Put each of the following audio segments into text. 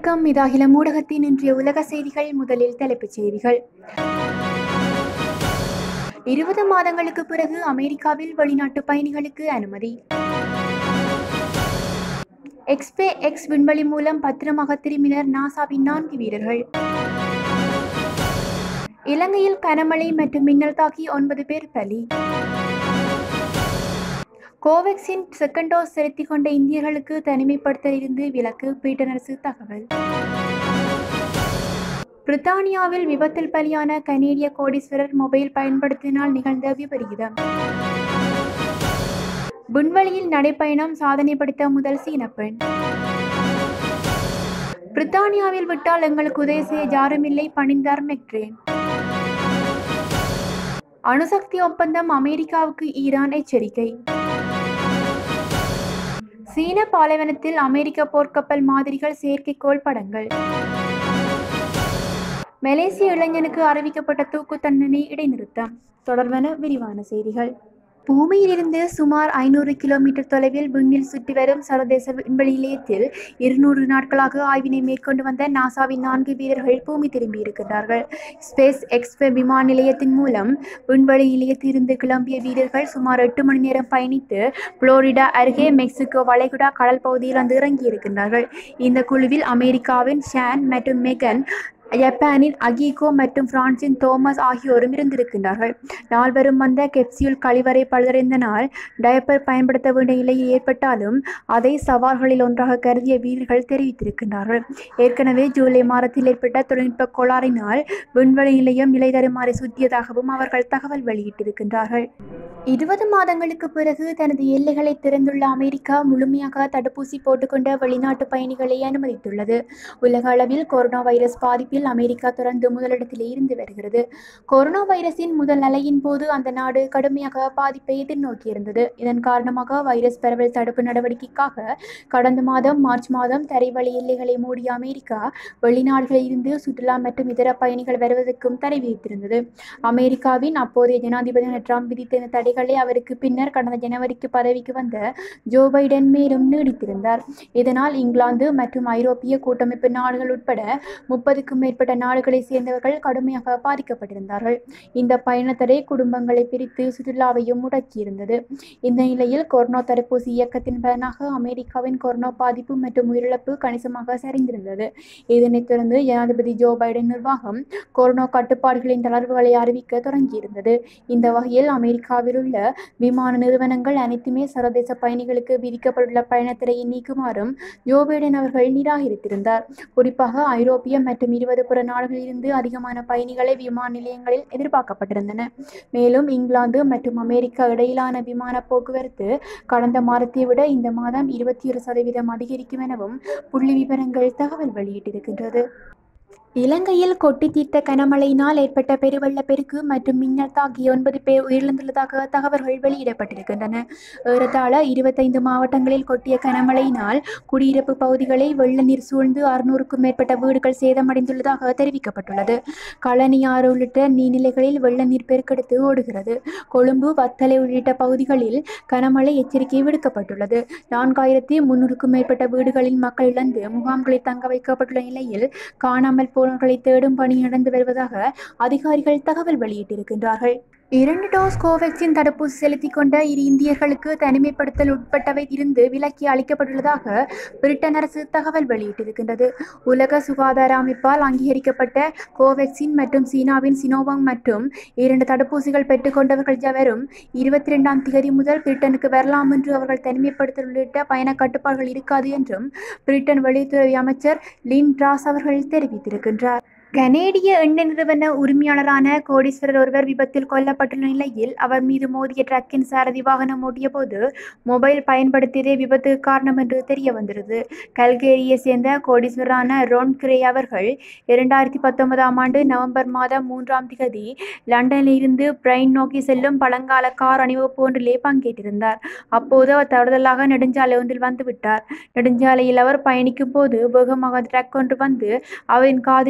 வணக்கம் இது அகில ஊடகத்தின் இன்றைய உலக செய்திகள் முதலில் தலைப்புச் செய்திகள் இருபது மாதங்களுக்கு பிறகு அமெரிக்காவில் வெளிநாட்டு பயணிகளுக்கு அனுமதி எக்ஸ்பே எக்ஸ் விண்வெளி மூலம் பத்திரமாக திரும்பினர் நாசாவின் நான்கு வீரர்கள் இலங்கையில் கனமழை மற்றும் மின்னல் தாக்கி ஒன்பது பேர் பலி கோவேக்சின் செகண்ட் டோஸ் செலுத்திக் கொண்ட இந்தியர்களுக்கு தனிமைப்படுத்தல் இருந்து விலக்கு பீட்டன் அரசு தகவல் பிரித்தானியாவில் விபத்தில் பலியான கனேடிய கோடீஸ்வரர் மொபைல் பயன்படுத்தினால் நிகழ்ந்த விபரீதம் விண்வெளியில் நடைப்பயணம் சாதனை படைத்த முதல் சீன பெண் பிரித்தானியாவில் விட்டால் எங்களுக்கு உதவி செய்ய யாருமில்லை பணிந்தார் மெக்ரேன் அணுசக்தி ஒப்பந்தம் அமெரிக்காவுக்கு ஈரான் எச்சரிக்கை சீன பாலைவனத்தில் அமெரிக்க போர்க்கப்பல் மாதிரிகள் செயற்கைக்கோள் படங்கள் மலேசிய இளைஞனுக்கு அறிவிக்கப்பட்ட தூக்கு தண்டனை இடைநிறுத்தம் தொடர்பான விரிவான செய்திகள் பூமியிலிருந்து சுமார் ஐநூறு கிலோமீட்டர் தொலைவில் விண்ணில் சுற்றி வரும் சர்வதேச விண்வெளி நிலையத்தில் இருநூறு நாட்களாக ஆய்வினை மேற்கொண்டு வந்த நாசாவின் நான்கு வீரர்கள் பூமி திரும்பியிருக்கிறார்கள் ஸ்பேஸ் எக்ஸ் விமான நிலையத்தின் மூலம் விண்வெளி நிலையத்திலிருந்து கிளம்பிய வீரர்கள் சுமார் எட்டு மணி நேரம் பயணித்து புளோரிடா அருகே மெக்சிகோ வளைகுடா கடல் பகுதியில் வந்து இறங்கியிருக்கின்றார்கள் இந்த குழுவில் அமெரிக்காவின் ஷான் மற்றும் மெகன் ஜப்பானின் அகிகோ மற்றும் பிரான்சின் தோமஸ் ஆகியோரும் இருந்திருக்கின்றார்கள் நால்வரும் வந்த கெப்சியூல் கழிவறை பழுதடைந்தனால் டயப்பர் பயன்படுத்த வேண்டிய நிலை ஏற்பட்டாலும் அதை சவால்களில் ஒன்றாக கருதிய வீரர்கள் தெரிவித்திருக்கின்றார்கள் ஏற்கனவே ஜூலை மாதத்தில் ஏற்பட்ட தொழில்நுட்ப கோளாறினால் விண்வெளி நிலையம் நிலை தருமாறி சுற்றியதாகவும் அவர்கள் தகவல் வெளியிட்டிருக்கின்றார்கள் இருபது மாதங்களுக்கு பிறகு தனது எல்லைகளை திறந்துள்ள அமெரிக்கா முழுமையாக தடுப்பூசி போட்டுக்கொண்ட வெளிநாட்டு பயணிகளை அனுமதித்துள்ளது உலக அளவில் கொரோனா வைரஸ் பாதிப்பில் அமெரிக்கா தொடர்ந்து முதலிடத்திலே இருந்து வருகிறது கொரோனா வைரஸின் முதல் அலையின் போது அந்த நாடு கடுமையாக பாதிப்பை எதிர்நோக்கியிருந்தது இதன் காரணமாக வைரஸ் பரவல் தடுப்பு நடவடிக்கைக்காக கடந்த மாதம் மார்ச் மாதம் தரைவழி எல்லைகளை மூடிய அமெரிக்கா வெளிநாடுகளில் இருந்து சுற்றுலா மற்றும் இதர பயணிகள் வருவதற்கும் தடை விதித்திருந்தது அமெரிக்காவின் அப்போதைய ஜனாதிபதி ட்ரம்ப் விதித்த இந்த தடைகளை அவருக்கு பின்னர் கடந்த ஜனவரிக்கு பதவிக்கு வந்த ஜோ பைடன் மேலும் நீடித்திருந்தார் இதனால் இங்கிலாந்து மற்றும் ஐரோப்பிய கூட்டமைப்பு நாடுகள் உட்பட முப்பதுக்கும் மேற்பட்ட நாடுகளை சேர்ந்தவர்கள் கடுமையாக பாதிக்கப்பட்டிருந்தார்கள் இந்த பயணத்தடை குடும்பங்களை பிரித்து சுற்றுலாவையும் முடக்கியிருந்தது இந்த நிலையில் கொரோனா தடுப்பூசி இயக்கத்தின் பலனாக அமெரிக்காவின் கொரோனா பாதிப்பு மற்றும் உயிரிழப்பு கணிசமாக சரிந்திருந்தது இதனைத் தொடர்ந்து ஜனாதிபதி ஜோ பைடன் நிர்வாகம் கொரோனா கட்டுப்பாடுகளின் தளர்வுகளை அறிவிக்க தொடங்கியிருந்தது இந்த வகையில் அமெரிக்காவில் உள்ள விமான நிறுவனங்கள் அனைத்துமே சர்வதேச பயணிகளுக்கு விதிக்கப்பட்டுள்ள பயணத்தடையை நீக்குமாறும் ஜோ பைடன் அவர்கள் நிராகரித்திருந்தார் குறிப்பாக ஐரோப்பிய மற்றும் இருபது புற நாடுகளிலிருந்து அதிகமான பயணிகளை விமான நிலையங்களில் எதிர்பார்க்கப்பட்டிருந்தன மேலும் இங்கிலாந்து மற்றும் அமெரிக்கா இடையிலான விமான போக்குவரத்து கடந்த மாதத்தை விட இந்த மாதம் இருபத்தி ஒரு சதவீதம் அதிகரிக்கும் எனவும் புள்ளி விவரங்கள் தகவல் வெளியிட்டிருக்கின்றது இலங்கையில் கொட்டி தீர்த்த கனமழையினால் ஏற்பட்ட பெருவெள்ள பெருக்கு மற்றும் மின்னல் தாக்கி ஒன்பது பேர் உயிரிழந்துள்ளதாக தகவல்கள் வெளியிடப்பட்டிருக்கின்றன ஏறத்தாழ இருபத்தைந்து மாவட்டங்களில் கொட்டிய கனமழையினால் குடியிருப்பு பகுதிகளை வெள்ள நீர் சூழ்ந்து அறுநூறுக்கும் மேற்பட்ட வீடுகள் சேதமடைந்துள்ளதாக தெரிவிக்கப்பட்டுள்ளது களனி ஆறு உள்ளிட்ட நீர்நிலைகளில் வெள்ள நீர் பெருக்கெடுத்து ஓடுகிறது கொழும்பு வத்தலை உள்ளிட்ட பகுதிகளில் கனமழை எச்சரிக்கை விடுக்கப்பட்டுள்ளது நான்காயிரத்தி முன்னூறுக்கும் மேற்பட்ட வீடுகளில் மக்கள் இழந்து முகாம்களில் தங்க வைக்கப்பட்டுள்ள நிலையில் காணாமல் போனவர்களை தேடும் பணி நடந்து வருவதாக அதிகாரிகள் தகவல் வெளியிட்டிருக்கின்றார்கள் இரண்டு டோஸ் கோவேக்சின் தடுப்பூசி செலுத்திக் கொண்ட இரு இந்தியர்களுக்கு தனிமைப்படுத்தல் உட்பட்டவை இருந்து விலக்கி அளிக்கப்பட்டுள்ளதாக பிரிட்டன் அரசு தகவல் வெளியிட்டிருக்கின்றது உலக சுகாதார அமைப்பால் அங்கீகரிக்கப்பட்ட கோவேக்சின் மற்றும் சீனாவின் சினோவாங் மற்றும் இரண்டு தடுப்பூசிகள் பெற்றுக்கொண்டவர்கள் எவரும் இருபத்தி ரெண்டாம் தேதி முதல் பிரிட்டனுக்கு வரலாம் என்று அவர்கள் தனிமைப்படுத்தல் உள்ளிட்ட பயண கட்டுப்பாடுகள் இருக்காது என்றும் பிரிட்டன் வெளியுறவுத்துறை அமைச்சர் லின் டிராஸ் அவர்கள் தெரிவித்திருக்கின்றார் கனேடிய எண்ணெய் நிறுவன உரிமையாளரான கோடீஸ்வரர் ஒருவர் விபத்தில் கொல்லப்பட்டுள்ள நிலையில் அவர் மீது மோதிய ட்ரக்கின் சாரதி வாகனம் ஓட்டிய போது மொபைல் பயன்படுத்தியதே விபத்துக்கு காரணம் என்று தெரிய வந்துள்ளது கல்கேரியை சேர்ந்த கோடீஸ்வரரான ரோன் கிரே அவர்கள் இரண்டாயிரத்தி பத்தொன்பதாம் ஆண்டு நவம்பர் மாதம் மூன்றாம் திகதி லண்டனில் இருந்து பிரைன் நோக்கி செல்லும் பழங்கால கார் அணிவகுப்பு ஒன்றிலே பங்கேற்றிருந்தார் அப்போது அவர் தவறுதலாக நெடுஞ்சாலை ஒன்றில் வந்துவிட்டார் நெடுஞ்சாலையில் அவர் பயணிக்கும் போது வேகமாக ட்ரக் ஒன்று வந்து அவரின் காதின் முன்னால்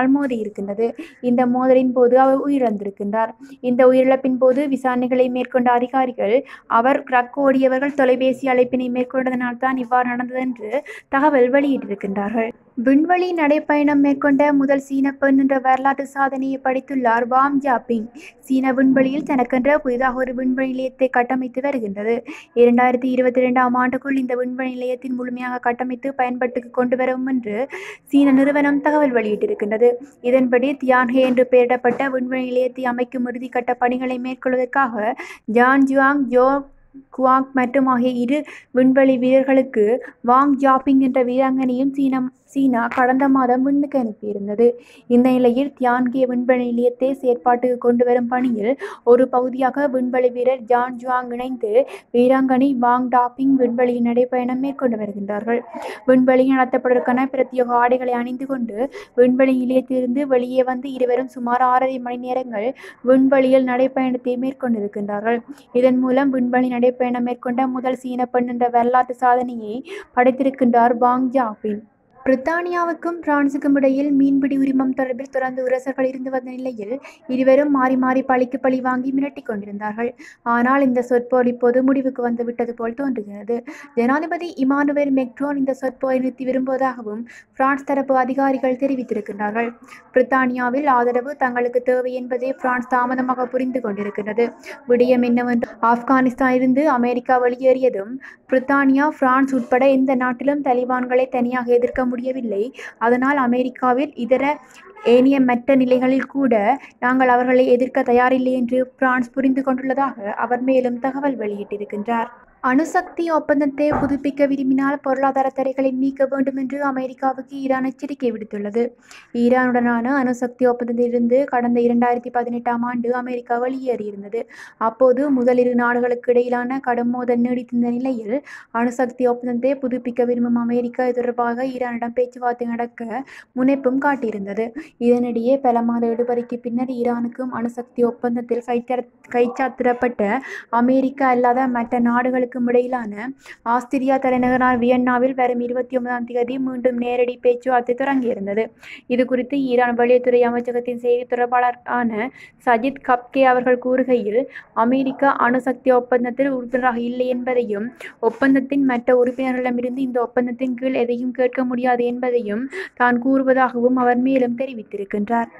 விமானத்தால் மோதியிருக்கின்றது இந்த மோதலின் போது அவர் உயிரிழந்திருக்கின்றார் இந்த உயிரிழப்பின் போது விசாரணைகளை மேற்கொண்ட அதிகாரிகள் அவர் ட்ரக் ஓடியவர்கள் தொலைபேசி அழைப்பினை மேற்கொண்டதனால் தான் இவ்வாறு நடந்தது என்று தகவல் வெளியிட்டிருக்கின்றார்கள் விண்வெளி நடைப்பயணம் மேற்கொண்ட முதல் சீன பெண் என்ற வரலாற்று சாதனையை படைத்துள்ளார் வாங் ஜாபிங் சீன விண்வெளியில் தனக்கென்ற புதிதாக ஒரு விண்வெளி நிலையத்தை கட்டமைத்து வருகின்றது இரண்டாயிரத்தி இருபத்தி இரண்டாம் ஆண்டுக்குள் இந்த விண்வெளி நிலையத்தின் முழுமையாக கட்டமைத்து பயன்பாட்டுக்கு கொண்டு வரும் என்று சீன நிறுவனம் தகவல் வெளியிட்டிருக்கின்றது இதன்படி தியான்ஹே என்று பெயரிடப்பட்ட விண்வெளி நிலையத்தை அமைக்கும் இறுதிக்கட்ட பணிகளை மேற்கொள்வதற்காக ஜான் ஜுவாங் ஜோ குவாங் மற்றும் ஆகிய இரு விண்வெளி வீரர்களுக்கு வாங் ஜாபிங் என்ற வீராங்கனையும் சீனம் சீனா கடந்த மாதம் விண்ணுக்கு அனுப்பியிருந்தது இந்த நிலையில் தியான்கே விண்வெளி நிலையத்தை செயற்பாட்டுக்கு கொண்டு வரும் பணியில் ஒரு பகுதியாக விண்வெளி வீரர் ஜான் ஜுவாங் இணைந்து வீராங்கனை வாங் டாப்பிங் விண்வெளி நடைப்பயணம் மேற்கொண்டு வருகின்றார்கள் விண்வெளியில் நடத்தப்படுவதற்கான பிரத்யேக ஆடைகளை அணிந்து கொண்டு விண்வெளி நிலையத்திலிருந்து வெளியே வந்து இருவரும் சுமார் ஆறரை மணி நேரங்கள் விண்வெளியில் நடைப்பயணத்தை மேற்கொண்டிருக்கின்றார்கள் இதன் மூலம் விண்வெளி நடைப்பயணம் மேற்கொண்ட முதல் சீன பெண் என்ற வரலாற்று சாதனையை படைத்திருக்கின்றார் வாங் ஜாபின் பிரித்தானியாவுக்கும் பிரான்சுக்கும் இடையில் மீன்பிடி உரிமம் தொடர்பில் தொடர்ந்து உரசல்கள் இருந்து வந்த நிலையில் இருவரும் மாறி மாறி பழிக்கு பழி வாங்கி மிரட்டிக் கொண்டிருந்தார்கள் ஆனால் இந்த சொற்போர் இப்போது முடிவுக்கு வந்து விட்டது போல் தோன்றுகிறது ஜனாதிபதி இமானுவேல் மெக்ரோன் இந்த சொற்போரை நிறுத்தி விரும்புவதாகவும் பிரான்ஸ் தரப்பு அதிகாரிகள் தெரிவித்திருக்கின்றார்கள் பிரித்தானியாவில் ஆதரவு தங்களுக்கு தேவை என்பதை பிரான்ஸ் தாமதமாக புரிந்து கொண்டிருக்கிறது விடயம் என்னவென்று ஆப்கானிஸ்தானிலிருந்து அமெரிக்கா வெளியேறியதும் பிரித்தானியா பிரான்ஸ் உட்பட எந்த நாட்டிலும் தலிபான்களை தனியாக எதிர்க்க முடியவில்லை அதனால் அமெரிக்காவில் இதர ஏனைய மற்ற நிலைகளில் கூட நாங்கள் அவர்களை எதிர்க்க தயாரில்லை என்று பிரான்ஸ் புரிந்து கொண்டுள்ளதாக அவர் மேலும் தகவல் வெளியிட்டிருக்கின்றார் அணுசக்தி ஒப்பந்தத்தை புதுப்பிக்க விரும்பினால் பொருளாதார தடைகளை நீக்க வேண்டும் என்று அமெரிக்காவுக்கு ஈரான் எச்சரிக்கை விடுத்துள்ளது ஈரானுடனான அணுசக்தி ஒப்பந்தத்திலிருந்து கடந்த இரண்டாயிரத்தி பதினெட்டாம் ஆண்டு அமெரிக்கா வெளியேறியிருந்தது அப்போது முதல் இரு நாடுகளுக்கு இடையிலான கடும் மோதல் நீடித்திருந்த நிலையில் அணுசக்தி ஒப்பந்தத்தை புதுப்பிக்க விரும்பும் அமெரிக்கா இது தொடர்பாக ஈரானிடம் பேச்சுவார்த்தை நடக்க முனைப்பும் காட்டியிருந்தது இதனிடையே பல மாத இழுபறிக்கு பின்னர் ஈரானுக்கும் அணுசக்தி ஒப்பந்தத்தில் கைச்சா கைச்சாத்திடப்பட்ட அமெரிக்கா அல்லாத மற்ற நாடுகளுக்கும் இடையிலான ஆஸ்திரியா தலைநகரான வியன்னாவில் வரும் இருபத்தி ஒன்பதாம் தேதி மீண்டும் நேரடி பேச்சுவார்த்தை தொடங்கியிருந்தது இது குறித்து ஈரான் வெளியுறவுத்துறை அமைச்சகத்தின் செய்தி தொடர்பாளரான சஜித் கப்கே அவர்கள் கூறுகையில் அமெரிக்கா அணுசக்தி ஒப்பந்தத்தில் உறுப்பினராக இல்லை என்பதையும் ஒப்பந்தத்தின் மற்ற உறுப்பினர்களிடமிருந்து இந்த ஒப்பந்தத்தின் கீழ் எதையும் கேட்க முடியாது என்பதையும் தான் கூறுவதாகவும் அவர் மேலும் தெரிவித்திருக்கின்றார்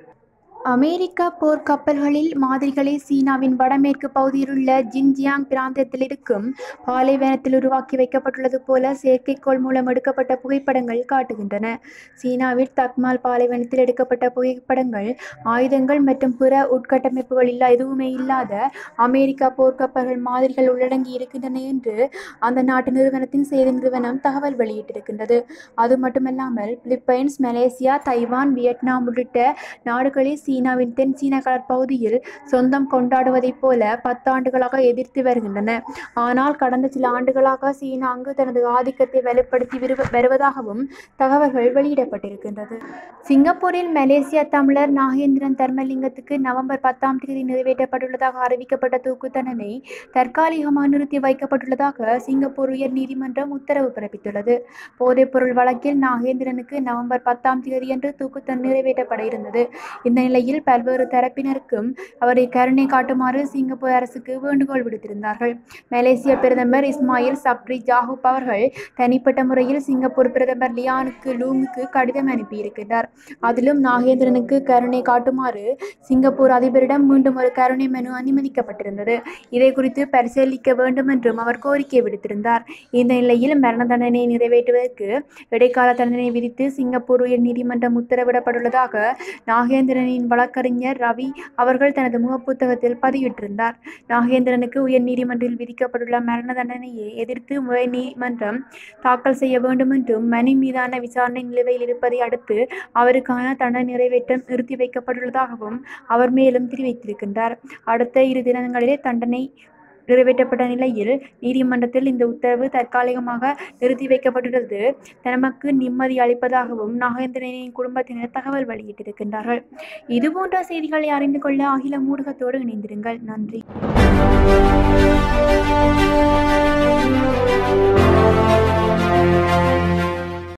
அமெரிக்க போர்க்கப்பல்களில் மாதிரிகளை சீனாவின் வடமேற்கு பகுதியிலுள்ள ஜின்ஜியாங் பிராந்தியத்தில் இருக்கும் பாலைவனத்தில் உருவாக்கி வைக்கப்பட்டுள்ளது போல செயற்கைக்கோள் மூலம் எடுக்கப்பட்ட புகைப்படங்கள் காட்டுகின்றன சீனாவில் தக்மால் பாலைவனத்தில் எடுக்கப்பட்ட புகைப்படங்கள் ஆயுதங்கள் மற்றும் பிற உட்கட்டமைப்புகள் இல்லா எதுவுமே இல்லாத அமெரிக்கா போர்க்கப்பல்கள் மாதிரிகள் உள்ளடங்கி இருக்கின்றன என்று அந்த நாட்டு நிறுவனத்தின் செய்தி நிறுவனம் தகவல் வெளியிட்டிருக்கின்றது அது மட்டுமல்லாமல் பிலிப்பைன்ஸ் மலேசியா தைவான் வியட்நாம் உள்ளிட்ட நாடுகளில் சீனாவின் தென் சீன கடற்பகுதியில் சொந்தம் கொண்டாடுவதைப் போல பத்தாண்டுகளாக எதிர்த்து வருகின்றன ஆனால் கடந்த சில ஆண்டுகளாக சீனா அங்கு தனது ஆதிக்கத்தை வலுப்படுத்தி விரு- வருவதாகவும் தகவல்கள் வெளியிடப்பட்டிருக்கின்றது சிங்கப்பூரில் மலேசிய தமிழர் நாகேந்திரன் தர்மலிங்கத்துக்கு நவம்பர் பத்தாம் தேதி நிறைவேற்றப்பட்டுள்ளதாக அறிவிக்கப்பட்ட தூக்கு தண்டனை தற்காலிகமாக நிறுத்தி வைக்கப்பட்டுள்ளதாக சிங்கப்பூர் உயர் நீதிமன்றம் உத்தரவு பிறப்பித்துள்ளது போதைப்பொருள் வழக்கில் நாகேந்திரனுக்கு நவம்பர் பத்தாம் தேதியன்று தூக்குத்தண்டனை நிறைவேற்றப்பட இருந்தது இந்த நிலையில் பல்வேறு தரப்பினருக்கும் அவரை கருணை காட்டுமாறு சிங்கப்பூர் அரசுக்கு வேண்டுகோள் விடுத்திருந்தார்கள் மலேசிய பிரதமர் இஸ்மாயில் சப்ரி ஜாஹூப் அவர்கள் தனிப்பட்ட முறையில் சிங்கப்பூர் பிரதமர் லியானுக்கு லூங்குக்கு கடிதம் அனுப்பியிருக்கிறார் அதிலும் நாகேந்திரனுக்கு கருணை காட்டுமாறு சிங்கப்பூர் அதிபரிடம் மீண்டும் ஒரு கருணை மனு அனுமதிக்கப்பட்டிருந்தது இதை குறித்து பரிசீலிக்க வேண்டும் என்றும் அவர் கோரிக்கை விடுத்திருந்தார் இந்த நிலையில் மரண தண்டனை நிறைவேற்றுவதற்கு இடைக்கால தண்டனை விதித்து சிங்கப்பூர் உயர் நீதிமன்றம் உத்தரவிடப்பட்டுள்ளதாக நாகேந்திரனின் வழக்கறிஞர் ரவி அவர்கள் தனது முகப்புத்தகத்தில் பதிவிட்டிருந்தார் நாகேந்திரனுக்கு உயர் நீதிமன்றில் விதிக்கப்பட்டுள்ள மரண தண்டனையை எதிர்த்து உயர் நீதிமன்றம் தாக்கல் செய்ய வேண்டும் என்றும் மனு மீதான விசாரணை நிலுவையில் இருப்பதை அடுத்து அவருக்கான தண்டனை நிறைவேற்றம் நிறுத்தி வைக்கப்பட்டுள்ளதாகவும் அவர் மேலும் தெரிவித்திருக்கின்றார் அடுத்த இரு தினங்களிலே தண்டனை நிறைவேற்றப்பட்ட நிலையில் நீதிமன்றத்தில் இந்த உத்தரவு தற்காலிகமாக நிறுத்தி வைக்கப்பட்டுள்ளது தமக்கு நிம்மதி அளிப்பதாகவும் நாகேந்திரனின் குடும்பத்தினர் தகவல் வெளியிட்டிருக்கின்றார்கள் இதுபோன்ற செய்திகளை அறிந்து கொள்ள அகில ஊடகத்தோடு இணைந்திருங்கள் நன்றி